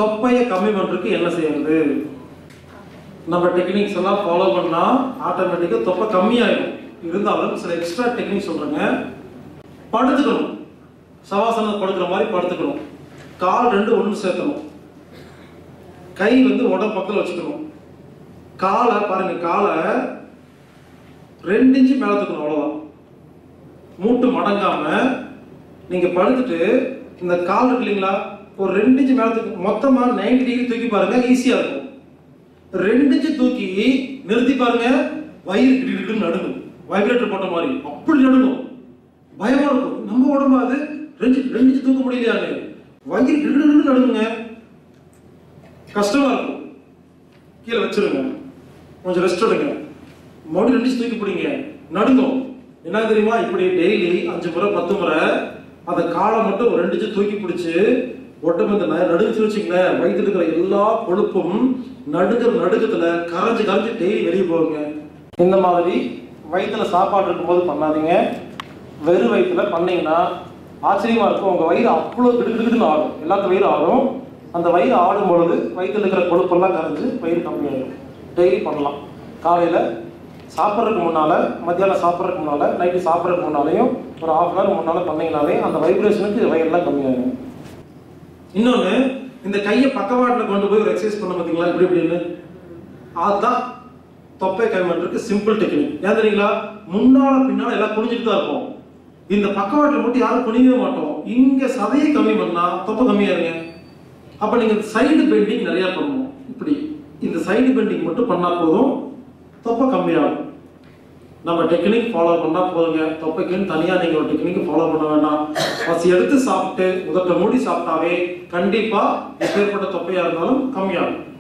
தொப்பையை கம்மி பண்றதுக்கு என்ன செய்யறது நம்ம டெக்னிக்ஸ் எல்லாம் ஃபாலோ பண்ணா ஆட்டோமேட்டிக்கா தொப்பை கம்மியாயிடும் இருந்தாலும் சில எக்ஸ்ட்ரா டெக்னிக் சொல்றேங்க படுத்துக்கணும் சவாசனம் படுக்கிற மாதிரி படுத்துக்கணும் கால் ரெண்டு ஒன்று சேர்த்தணும் கை வந்து உடம்பு பக்கத்தில் வச்சுக்கணும் காலை பாருங்க காலை ரெண்டு இன்ச்சு மேல தூக்கணும் அவ்வளவுதான் மூட்டு மடங்காம நீங்க படுத்துட்டு இந்த கால் இருக்கு இல்லைங்களா ஒரு ரெண்டு இன்ச்சு மேல தூக்கி மொத்தமா 90 டிகிரி தூக்கி பாருங்க ஈஸியா இருக்கும் ரெண்டு இன்ச்சு தூக்கி நிறுத்தி பாருங்க வயிறு கிட்டு நடுங்கும் வைப்ரேட்டர் போட்ட மாதிரி அப்படி நடுங்கும் பயமா இருக்கும் நம்ம உடம்பு அது ரெண்டு ரெண்டு இன்ச்சு தூக்க முடியலையாங்க வயிறு கிட்டு நடுங்குங்க கஷ்டமா இருக்கும் கீழே வச்சிருங்க கொஞ்சம் ரெஸ்ட் எடுங்க மறுபடியும் ரெண்டு தூக்கி பிடிங்க நடுங்கும் என்ன தெரியுமா இப்படி டெய்லி அஞ்சு முறை பத்து முறை அந்த காலை மட்டும் ஒரு ரெண்டு இன்ச்சு தூக்கி பிடிச்சு உடம்பு இந்த ந- நடுங்குச்சு வச்சுங்களேன் வயிற்றுல இருக்கிற எல்லா கொழுப்பும் நடுங்கிற நடுக்கத்துல கரைஞ்சு கரைஞ்சு டெய்லி வெளியே போகுங்க இந்த மாதிரி வயிற்றுல சாப்பாடு இருக்கும்போது பண்ணாதீங்க வெறும் வயிற்றுல பண்ணீங்கன்னா ஆச்சரியமா இருக்கும் உங்க வயிறு அவ்வளோ கிடுகிடுன்னு ஆடும் எல்லாத்து வயிறு ஆடும் அந்த வயிறு ஆடும் பொழுது வயிற்றுல இருக்கிற கொழுப்பெல்லாம் கரைஞ்சு வயிறு கம்மியாயிடும் டெய்லி பண்ணலாம் காலையில சாப்பிட்றதுக்கு முன்னால மத்தியானம் சாப்பிட்றதுக்கு முன்னால நைட்டு சாப்பிட்றதுக்கு முன்னாலையும் ஒரு ஹாஃப் அன் ஹவர் முன்னால பண்ணீங்கனாலே அந்த வைப்ரேஷனுக்கு வயிறுலாம் கம்மியாயிடும் இன்னொன்னு இந்த கையை பக்கவாட்டில் கொண்டு போய் ஒரு எக்ஸசைஸ் பண்ண பார்த்தீங்களா இப்படி இப்படின்னு அதுதான் தொப்பை கை பண்றதுக்கு சிம்பிள் டெக்னிக் ஏன் தெரியுங்களா முன்னால பின்னால எல்லாம் குனிஞ்சிட்டு தான் இருப்போம் இந்த பக்கவாட்டில் மட்டும் யாரும் குனியவே மாட்டோம் இங்க சதையை கம்மி பண்ணா தொப்பை கம்மியாருங்க அப்ப நீங்க சைடு பெண்டிங் நிறைய பண்ணணும் இப்படி இந்த சைடு பெண்டிங் மட்டும் பண்ணா போதும் தொப்பை கம்மியாகும் நம்ம டெக்னிக் ஃபாலோ பண்ணா போதுங்க தொப்பைக்குன்னு தனியா நீங்க ஒரு டெக்னிக் ஃபாலோ பண்ண வேண்டாம் பசி எடுத்து சாப்பிட்டு முதட்ட மூடி சாப்பிட்டாவே கண்டிப்பா எப்பேற்பட்ட தொப்பையா இருந்தாலும் கம்மியாகும்